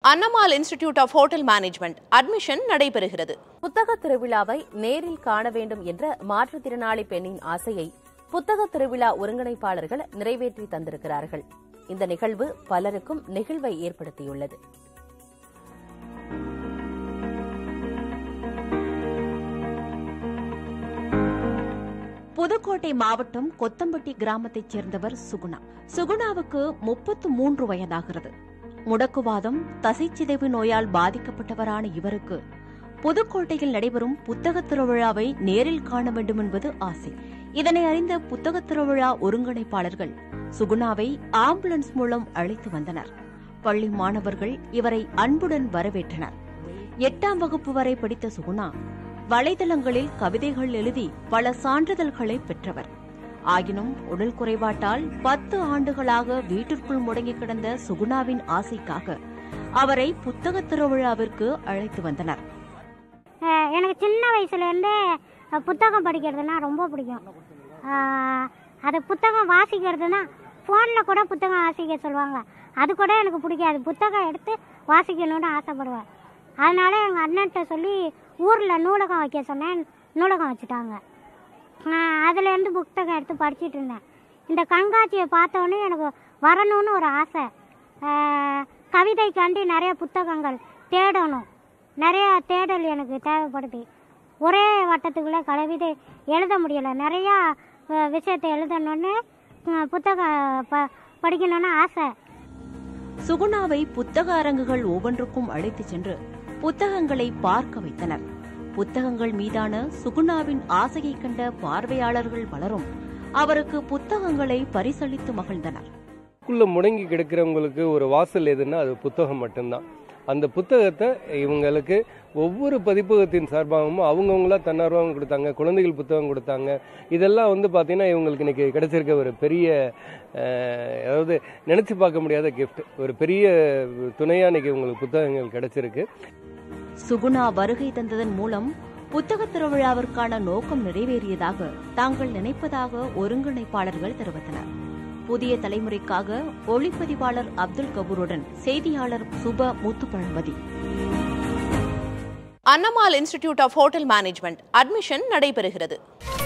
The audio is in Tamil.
அன்னமால் institute of hotel management admission நடைபெறுகிறது புத்தக திருவிழாவை நேரில் காண வேண்டும் என்ற மாற்றுத்திறனாளி பெண்ணின் ஆசையை புத்தக திருவிழா ஒருங்கிணைப்பாளர்கள் நிறைவேற்றி தந்திருக்கிறார்கள் இந்த நிகழ்வு பலருக்கும் நெகிழ்வை ஏற்படுத்தியுள்ளது புதுக்கோட்டை மாவட்டம் கொத்தம்பட்டி கிராமத்தைச் சேர்ந்தவர் சுகுணா சுகுணாவுக்கு முப்பத்து மூன்று வயதாகிறது முடக்குவாதம் தசைச்சிதைவு நோயால் பாதிக்கப்பட்டவரான இவருக்கு புதுக்கோட்டையில் நடைபெறும் புத்தகத் திருவிழாவை நேரில் காண வேண்டும் என்பது ஆசை இதனை அறிந்த புத்தகத் திருவிழா ஒருங்கிணைப்பாளர்கள் சுகுணாவை ஆம்புலன்ஸ் மூலம் அழைத்து வந்தனர் பள்ளி மாணவர்கள் இவரை அன்புடன் வரவேற்றனர் எட்டாம் வகுப்பு வரை படித்த சுகுணா வலைதளங்களில் கவிதைகள் எழுதி பல சான்றிதழ்களை பெற்றவர் ஆயினும் உடல் குறைபாட்டால் பத்து ஆண்டுகளாக வீட்டிற்குள் முடங்கி கிடந்த சுகுணாவின் ஆசைக்காக அவரை புத்தக திருவிழாவிற்கு அழைத்து வந்தனர் அஹ் எனக்கு சின்ன வயசுலேருந்தே அஹ், புத்தகம் படிக்கிறதுனா ரொம்ப பிடிக்கும் அஹ், அது புத்தகம் வாசிக்கிறதுனா ஃபோனில் கூட புத்தகம் வாசிக்க சொல்லுவாங்க அது கூட எனக்கு பிடிக்காது புத்தகம் எடுத்து வாசிக்கணும்னு ஆசைப்படுவேன் அதனால எங்கள் அண்ணன்ட்ட சொல்லி ஊரில் நூலகம் வைக்க சொன்னேன் நூலகம் வச்சுட்டாங்க அதுலேருந்து புத்தகம் எடுத்து படிச்சிட்டு இருந்தேன் இந்த கண்காட்சியை பார்த்தோன்னே எனக்கு வரணும்னு ஒரு ஆசை அஹ், கவிதைக்காண்டி நிறைய புத்தகங்கள் தேடணும் நிறைய தேடல் எனக்கு தேவைப்படுது ஒரே வட்டத்துக்குள்ளே கவிதை எழுத முடியலை நிறையா அஹ், விஷயத்தை எழுதணுன்னு அஹ், புத்தகம் ப படிக்கணும்னு ஆசை சுகுணாவை புத்தக அரங்குகள் ஒவ்வொன்றுக்கும் அழைத்துச் சென்று புத்தகங்களை பார்க்க வைத்தனர் புத்தகங்கள் மீதான சுகுணாவின் ஆசையைக் கண்ட பார்வையாளர்கள் பலரும் அவருக்கு புத்தகங்களை பரிசளித்து மகிழ்ந்தனர் உள்ள முடங்கி கிடக்கிறவங்களுக்கு ஒரு வாசல் எதுன்னா அது புத்தகம் மட்டும்தான் அந்த புத்தகத்தை இவங்களுக்கு ஒவ்வொரு பதிப்பகத்தின் சார்பாகவும் அவங்கவுங்களா தன்னார்வம் கொடுத்தாங்க குழந்தைகள் புத்தகம் கொடுத்தாங்க இதெல்லாம் வந்து பார்த்தீங்கன்னா இவங்களுக்கு இன்னைக்கு கிடைச்சிருக்க ஒரு பெரிய அஹ், அதாவது நினச்சி பார்க்க முடியாத கிஃப்ட் ஒரு பெரிய துணையாக இன்னைக்கு இவங்களுக்கு புத்தகங்கள் கிடைச்சிருக்கு சுகுணா வருகை தந்ததன் மூலம் புத்தக திருவிழாவிற்கான நோக்கம் நிறைவேறியதாக தாங்கள் நினைப்பதாக ஒருங்கிணைப்பாளர்கள் தெரிவித்தனர் புதிய தலைமுறைக்காக ஒளிப்பதிவாளர் அப்துல் கபூருடன் செய்தியாளர் Suba Muthupazhampathi Annamal institute of hotel management admission நடைபெறுகிறது